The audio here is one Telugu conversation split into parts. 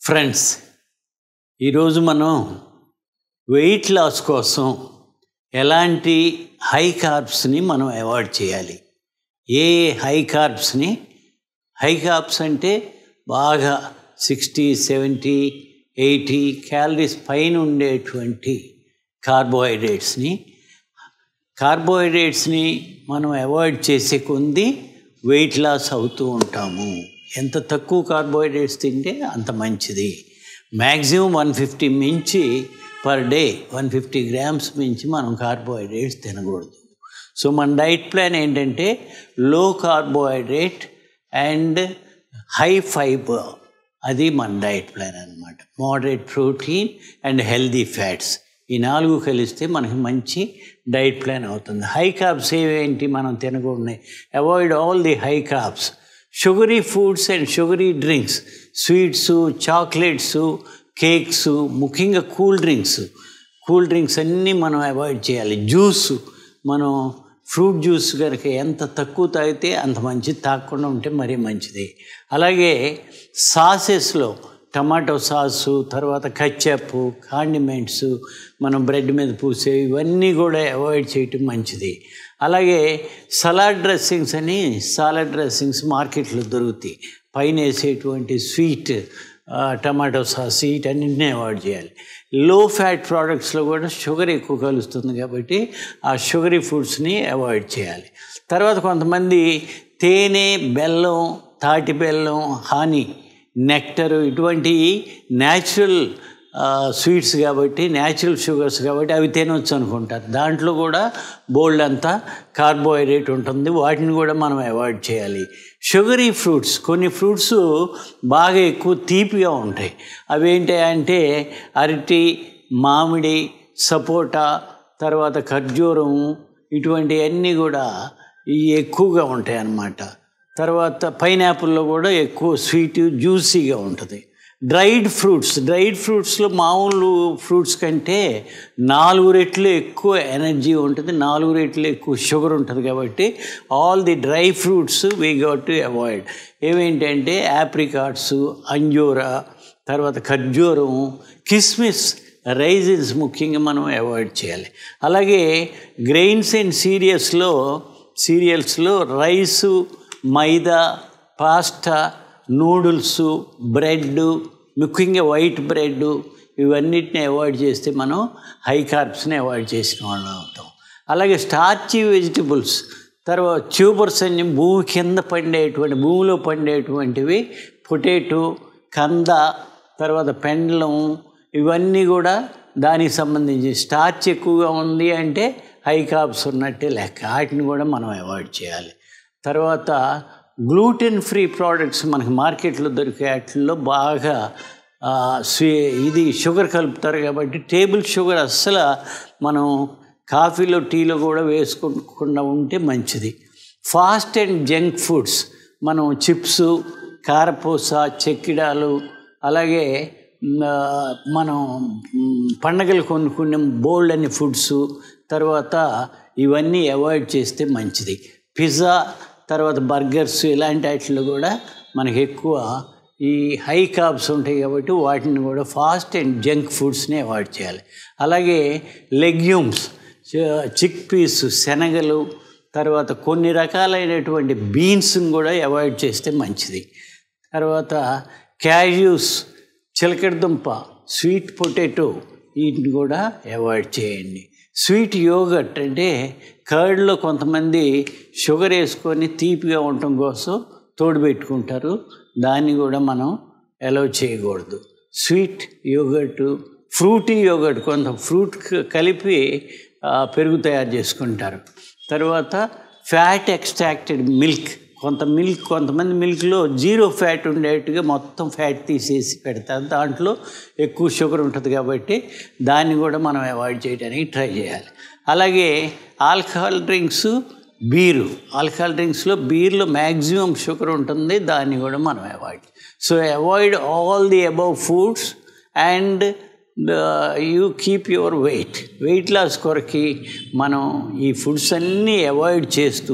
ఫ్రెండ్స్ ఈరోజు మనం వెయిట్ లాస్ కోసం ఎలాంటి హై కార్బ్స్ని మనం అవాయిడ్ చేయాలి ఏ హై కార్బ్స్ని హై కార్బ్స్ అంటే బాగా సిక్స్టీ సెవెంటీ ఎయిటీ క్యాలరీస్ పైన ఉండేటువంటి కార్బోహైడ్రేట్స్ని కార్బోహైడ్రేట్స్ని మనం అవాయిడ్ చేసే కొంది వెయిట్ లాస్ అవుతూ ఉంటాము ఎంత తక్కువ కార్బోహైడ్రేట్స్ తింటే అంత మంచిది మ్యాక్సిమం వన్ ఫిఫ్టీ మించి per day one fifty grams మించి మనం కార్బోహైడ్రేట్స్ తినకూడదు సో మన డైట్ ప్లాన్ ఏంటంటే లో కార్బోహైడ్రేట్ అండ్ హై ఫైబర్ అది మన డైట్ ప్లాన్ అనమాట moderate protein and healthy fats ఈ నాలుగు కలిస్తే మనకి మంచి డైట్ ప్లాన్ అవుతుంది హై కార్బ్స్ ఏవేంటి మనం తినకూడదు avoid all the high carbs sugary foods and sugary drinks sweets chocolates cakes ముఖ్యంగా కూల్ డ్రింక్స్ కూల్ డ్రింక్స్ అన్నీ మనం అవాయిడ్ చేయాలి జ్యూస్ మనం ఫ్రూట్ జ్యూస్ కనుక ఎంత తక్కువ తాగితే అంత మంచిది తాగకుండా ఉంటే మరీ మంచిది అలాగే సాసెస్లో టమాటో సాసు తర్వాత కచ్చప్ కాండిమెంట్స్ మనం బ్రెడ్ మీద పూసే ఇవన్నీ కూడా అవాయిడ్ చేయటం మంచిది అలాగే సలాడ్ డ్రెస్సింగ్స్ అని సాలడ్ డ్రెస్సింగ్స్ మార్కెట్లో దొరుకుతాయి పైన వేసేటువంటి స్వీట్ టమాటో సాస్ వీటన్నింటినీ అవాయిడ్ చేయాలి లో ఫ్యాట్ ప్రోడక్ట్స్లో కూడా షుగర్ ఎక్కువ కలుస్తుంది కాబట్టి ఆ షుగరీ ఫుడ్స్ని అవాయిడ్ చేయాలి తర్వాత కొంతమంది తేనె బెల్లం తాటి బెల్లం హాని నెక్టరు ఇటువంటి న్యాచురల్ స్వీట్స్ కాబట్టి న్యాచురల్ షుగర్స్ కాబట్టి అవి తినొచ్చు అనుకుంటారు దాంట్లో కూడా బోల్డ్ అంతా కార్బోహైడ్రేట్ ఉంటుంది వాటిని కూడా మనం అవాయిడ్ చేయాలి షుగరీ ఫ్రూట్స్ కొన్ని ఫ్రూట్స్ బాగా ఎక్కువ తీపిగా ఉంటాయి అవి ఏంటి అంటే అరటి మామిడి సపోటా తర్వాత ఖర్జూరం ఇటువంటివన్నీ కూడా ఇవి ఎక్కువగా ఉంటాయి అన్నమాట తర్వాత పైనాపిల్లో కూడా ఎక్కువ స్వీట్ జ్యూసీగా ఉంటుంది డ్రైడ్ ఫ్రూట్స్ డ్రైడ్ ఫ్రూట్స్లో మామూలు ఫ్రూట్స్ కంటే నాలుగు రెట్లు ఎక్కువ ఎనర్జీ ఉంటుంది నాలుగు రెట్లు ఎక్కువ షుగర్ ఉంటుంది కాబట్టి all the dry fruits we got to avoid ఏమేంటంటే యాప్రికాట్స్ అంజూరా తర్వాత ఖర్జూరం కిస్మిస్ రైజిన్స్ ముఖ్యంగా మనం అవాయిడ్ చేయాలి అలాగే గ్రెయిన్స్ అండ్ సీరియల్స్లో సీరియల్స్లో rice maida pasta noodles bread ముఖ్యంగా వైట్ బ్రెడ్ ఇవన్నిటిని అవాయిడ్ చేస్తే మనం హై కార్బ్స్ని అవాయిడ్ చేసిన వాళ్ళం అవుతాం అలాగే స్టార్చీ వెజిటబుల్స్ తర్వాత ట్యూబర్స్ అన్ని భూమి కింద పండేటువంటి భూమిలో పండేటువంటివి పొటాటో కంద తర్వాత పెండలం ఇవన్నీ కూడా దానికి సంబంధించి స్టార్చ్ ఎక్కువగా ఉంది అంటే హై కార్బ్స్ ఉన్నట్టే లెక్క వాటిని కూడా మనం అవాయిడ్ చేయాలి తర్వాత గ్లూటెన్ ఫ్రీ ప్రోడక్ట్స్ మనకి మార్కెట్లో దొరికే వాటిల్లో బాగా స్వీ ఇది షుగర్ కలుపుతారు కాబట్టి టేబుల్ షుగర్ అస్సలు మనం కాఫీలో టీలో కూడా వేసుకోకుండా ఉంటే మంచిది ఫాస్ట్ అండ్ జంక్ ఫుడ్స్ మనం చిప్స్ కారపూస చెక్కిడాలు అలాగే మనం పండగలు కొనుక్కునే బోల్డ్ అనే ఫుడ్స్ తర్వాత ఇవన్నీ అవాయిడ్ చేస్తే మంచిది పిజ్జా తర్వాత బర్గర్స్ ఇలాంటి వాటిలో కూడా మనకి ఎక్కువ ఈ హై కార్బ్స్ ఉంటాయి కాబట్టి వాటిని కూడా ఫాస్ట్ అండ్ జంక్ ఫుడ్స్ని అవాయిడ్ చేయాలి అలాగే లెగ్యూమ్స్ చిక్ పీస్ శనగలు తర్వాత కొన్ని రకాలైనటువంటి బీన్స్ని కూడా అవాయిడ్ చేస్తే మంచిది తర్వాత క్యాజ్యూస్ చిలకడదుంప స్వీట్ పొటాటో వీటిని కూడా అవాయిడ్ చేయండి స్వీట్ యోగట్ అంటే కర్డ్లో కొంతమంది షుగర్ వేసుకొని తీపిగా ఉండటం కోసం తోడు పెట్టుకుంటారు దాన్ని కూడా మనం అలౌ చేయకూడదు స్వీట్ యోగట్ ఫ్రూటీ యోగట్ కొంత ఫ్రూట్ కలిపి పెరుగు తయారు చేసుకుంటారు తర్వాత ఫ్యాట్ ఎక్స్ట్రాక్టెడ్ మిల్క్ కొంత మిల్క్ కొంతమంది మిల్క్లో జీరో ఫ్యాట్ ఉండేట్టుగా మొత్తం ఫ్యాట్ తీసేసి పెడతారు దాంట్లో ఎక్కువ షుగర్ ఉంటుంది కాబట్టి దాన్ని కూడా మనం అవాయిడ్ చేయడానికి ట్రై చేయాలి అలాగే ఆల్కహాల్ డ్రింక్స్ బీరు ఆల్కహాల్ డ్రింక్స్లో బీర్లో మ్యాక్సిమం షుగర్ ఉంటుంది దాన్ని కూడా మనం avoid so avoid all the above foods and you keep your weight weight loss కొరకి మనం ఈ ఫుడ్స్ అన్నీ అవాయిడ్ చేస్తూ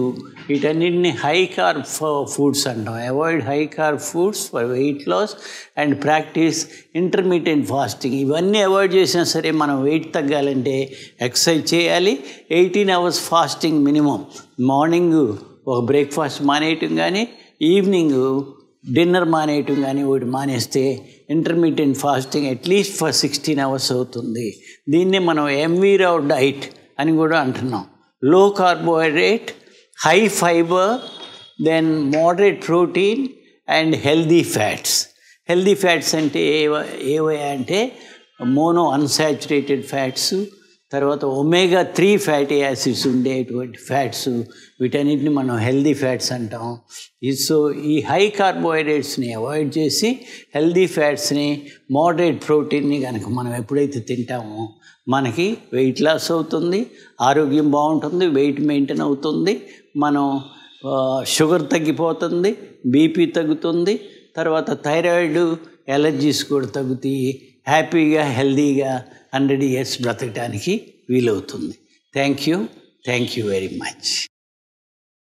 వీటన్నిటిని హై కార్బ్ ఫుడ్స్ అంటాం avoid high carb foods for weight loss and practice intermediate fasting ఇవన్నీ అవాయిడ్ చేసినా సరే మనం వెయిట్ తగ్గాలంటే ఎక్సర్సైజ్ చేయాలి eighteen hours fasting minimum morning ఒక బ్రేక్ఫాస్ట్ మానేయటం కానీ ఈవినింగ్ డిన్నర్ మానేయటం కానీ ఒకటి మానేస్తే intermediate fasting at least for sixteen hours అవుతుంది దీన్ని మనం ఎంవీ రావ్ డైట్ అని కూడా అంటున్నాం low carbohydrate high fibre then moderate protein and healthy fats healthy fats అంటే ఏవ ఏవయ్యా అంటే మోనో అన్సాచురేటెడ్ ఫ్యాట్స్ తర్వాత ఒమేగా త్రీ ఫ్యాటీ యాసిడ్స్ ఉండేటువంటి ఫ్యాట్స్ వీటన్నిటిని మనం హెల్దీ ఫ్యాట్స్ అంటాం ఈ సో ఈ హై కార్బోహైడ్రేట్స్ని అవాయిడ్ చేసి హెల్దీ ఫ్యాట్స్ని మోడరేట్ ప్రోటీన్ని కనుక మనం ఎప్పుడైతే తింటామో మనకి వెయిట్ లాస్ అవుతుంది ఆరోగ్యం బాగుంటుంది వెయిట్ మెయింటైన్ అవుతుంది మనం ఆ, షుగర్ తగ్గిపోతుంది బీపీ తగ్గుతుంది తర్వాత థైరాయిడ్ ఎలర్జీస్ కూడా తగ్గుతాయి హ్యాపీగా హెల్దీగా హండ్రెడ్ ఇయర్స్ బ్రతకడానికి వీలవుతుంది thank you thank you very much